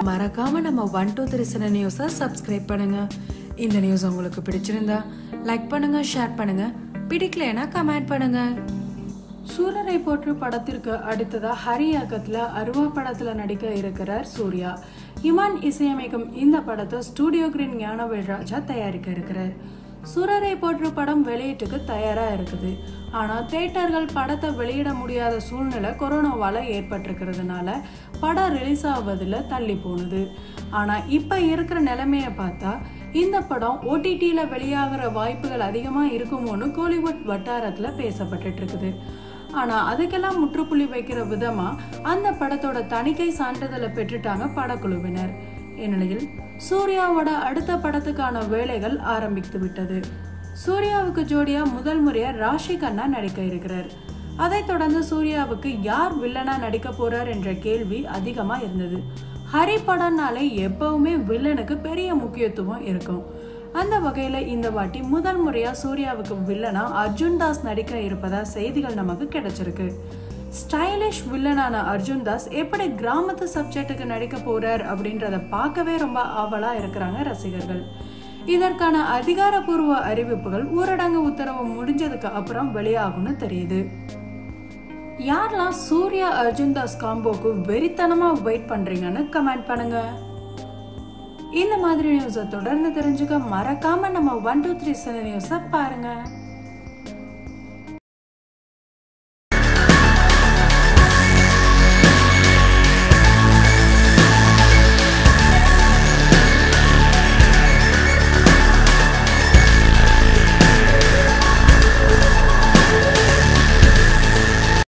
மறக்காம நம்ம one two three சில நியூஸை சப்ஸ்கிரைப் பண்ணுங்க இந்த நியூஸ் உங்களுக்கு பிடிச்சிருந்தா லைக் பண்ணுங்க ஷேர் பண்ணுங்க பிடிக்கலைன்னா கமெண்ட் பண்ணுங்க சூரரை போற்று படத்திற்கு அடுத்ததா ஹரி இயக்கத்துல அருவா படத்துல நடிக்க இருக்கிறார் சூர்யா இமான் இசையமைக்கும் இந்த படத்தை ஸ்டூடியோ கிரீன் ஞானவேல் ராஜா தயாரிக்க இருக்கிறார் சூரரை போற்று படம் வெளியீட்டுக்கு தயாரா இருக்குது ஆனா தேட்டர்கள் படத்தை வெளியிட முடியாத சூழ்நிலை கொரோனாவால ஏற்பட்டிருக்கிறதுனால படம் ரிலீஸ் ஆவதில் தள்ளி போனது ஆனா இப்ப இருக்கிற நிலைமைய பார்த்தா இந்த படம் ஓடிடியில் வெளியாகிற வாய்ப்புகள் அதிகமாக இருக்குமோன்னு கோலிவுட் வட்டாரத்தில் பேசப்பட்டுட்டு இருக்குது ஆனால் அதுக்கெல்லாம் முற்றுப்புள்ளி வைக்கிற விதமாக அந்த படத்தோட தணிக்கை சான்றிதழை பெற்றுட்டாங்க படக்குழுவினர் இந்நிலையில் சூர்யாவோட அடுத்த படத்துக்கான வேலைகள் ஆரம்பித்து விட்டது சூர்யாவுக்கு ஜோடியா முதல் முறையா ராஷி கண்ணா நடிக்க இருக்கிறார் அதைத் தொடர்ந்து சூர்யாவுக்கு யார் வில்லனா நடிக்க போறார் என்ற கேள்வி அதிகமா இருந்தது ஹரி படம்னாலே எப்பவுமே வில்லனுக்கு பெரிய முக்கியத்துவம் இருக்கும் அந்த வகையில இந்த வாட்டி முதல் முறையா சூர்யாவுக்கு வில்லனா அர்ஜுன் தாஸ் நடிக்க இருப்பதா செய்திகள் நமக்கு கிடைச்சிருக்கு ஸ்டைலிஷ் வில்லனான அர்ஜுன் தாஸ் எப்படி கிராமத்து சப்ஜெக்ட்டுக்கு நடிக்க போறார் அப்படின்றத பார்க்கவே ரொம்ப ஆவலா இருக்கிறாங்க ரசிகர்கள் இதற்கான அதிகாரப்பூர்வ அறிவிப்புகள் ஊரடங்கு உத்தரவு முடிஞ்சதுக்கு அப்புறம் வெளியாகும்னு தெரியுது யாரெல்லாம் சூர்யா அர்ஜுன் தாஸ் காம்போக்கு வெறித்தனமா வெயிட் பண்றீங்கன்னு கமெண்ட் பண்ணுங்க இந்த மாதிரி நியூஸை தொடர்ந்து தெரிஞ்சுக்க மறக்காம நம்ம ஒன் டூ த்ரீ சில நியூஸை பாருங்க